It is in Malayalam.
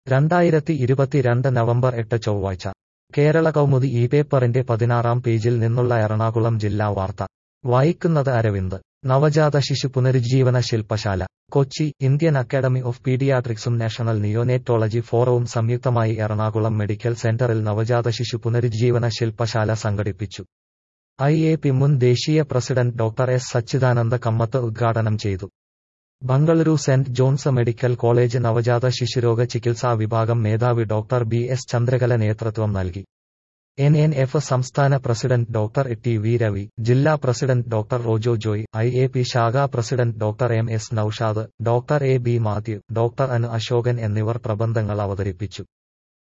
രണ്ടായിരത്തി ഇരുപത്തിരണ്ട് നവംബർ എട്ട് ചൊവ്വാഴ്ച കേരള കൗമുദി ഈ പേപ്പറിന്റെ പതിനാറാം പേജിൽ നിന്നുള്ള എറണാകുളം ജില്ലാ വാർത്ത വായിക്കുന്നത് അരവിന്ദ് നവജാത ശിശു പുനരുജ്ജീവന ശില്പശാല കൊച്ചി ഇന്ത്യൻ അക്കാദമി ഓഫ് പീഡിയാട്രിക്സും നാഷണൽ നിയോനേറ്റോളജി ഫോറവും സംയുക്തമായി എറണാകുളം മെഡിക്കൽ സെന്ററിൽ നവജാത ശിശു പുനരുജ്ജീവന ശില്പശാല സംഘടിപ്പിച്ചു ഐ എ പി മുൻ ദേശീയ president doctor S Sachidananda Kamath ഉദ്ഘാടനം ചെയ്തു Bengaluru saint John's medical college നവജാത ശിശുരോഗ ചികിത്സാ വിഭാഗം മേധാവി ഡോക്ടർ ബി എസ് ചന്ദ്രകല നേതൃത്വം നൽകി എൻ എൻ എഫ് സംസ്ഥാന president doctor T V Ravi ജില്ലാ president doctor Rojo Joy I A P ശാഖാ president doctor M S Naushad doctor A B Mathew doctor Anu Ashokan എന്നിവർ പ്രബന്ധങ്ങൾ അവതരിപ്പിച്ചു